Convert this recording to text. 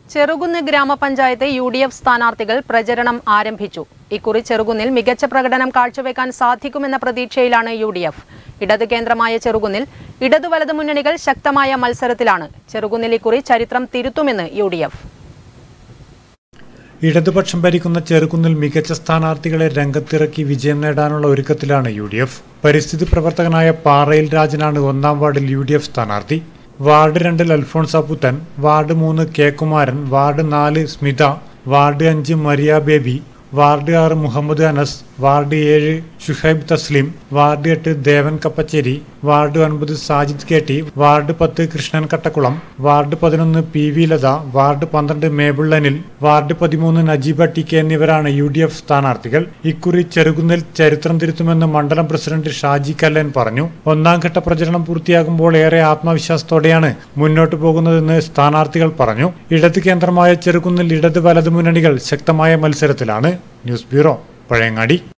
ചെറുകുന്ന് ഗ്രാമപഞ്ചായത്ത് U D F സ്ഥാനാർത്ഥികൾ പ്രചരണം ആരംഭിച്ചു ഇക്കുറി ചെറുകുന്നിൽ മികച്ച പ്രകടനം കാഴ്ചവെക്കാൻ സാധിക്കുമെന്ന പ്രതീക്ഷയിലാണ് യു ഡി എഫ് ഇടത് കേന്ദ്രമായ ചെറുകുന്നിൽ ഇടതു വലത് മുന്നണികൾ ശക്തമായ മത്സരത്തിലാണ് ചെറുകുന്നിൽ ഇക്കുറി ചരിത്രം തിരുത്തുമെന്ന് യു ഡി എഫ് ഇടതുപക്ഷം ഭരിക്കുന്ന ചെറുകുന്നിൽ മികച്ച സ്ഥാനാർത്ഥികളെ രംഗത്തിറക്കി വിജയം നേടാനുള്ള ഒരുക്കത്തിലാണ് യു ഡി എഫ് പരിസ്ഥിതി പ്രവർത്തകനായ പാറയിൽ രാജനാണ് ഒന്നാം വാർഡിൽ യു ഡി എഫ് സ്ഥാനാർത്ഥി വാർഡ് രണ്ടിൽ അൽഫോൺസ പുത്തൻ വാർഡ് മൂന്ന് കെ കുമാരൻ വാർഡ് നാല് സ്മിത വാർഡ് അഞ്ച് മരിയ ബേബി വാർഡ് ആറ് മുഹമ്മദ് അനസ് വാർഡ് ഏഴ് ഷുഹൈബ് തസ്ലിം വാർഡ് എട്ട് ദേവൻ കപ്പച്ചേരി വാർഡ് ഒൻപത് സാജിദ് കെ ടി വാർഡ് പത്ത് കൃഷ്ണൻ കട്ടക്കുളം വാർഡ് പതിനൊന്ന് പി വി ലത വാർഡ് പന്ത്രണ്ട് മേബിൾ അനിൽ വാർഡ് പതിമൂന്ന് നജീബ ടി കെ എന്നിവരാണ് യു ഡി എഫ് സ്ഥാനാർത്ഥികൾ ഇക്കുറി ചെറുകുന്നിൽ ചരിത്രം തിരുത്തുമെന്ന് മണ്ഡലം പ്രസിഡന്റ് ഷാജി കല്ലൻ പറഞ്ഞു ഒന്നാം ഘട്ട പ്രചരണം പൂർത്തിയാകുമ്പോൾ ഏറെ ആത്മവിശ്വാസത്തോടെയാണ് മുന്നോട്ടു പോകുന്നതെന്ന് സ്ഥാനാർത്ഥികൾ പറഞ്ഞു ഇടത് കേന്ദ്രമായ ചെറുകുന്നിൽ ഇടത് വലത് മുന്നണികൾ ശക്തമായ മത്സരത്തിലാണ് ന്യൂസ് ബ്യൂറോ പഴയങ്ങാടി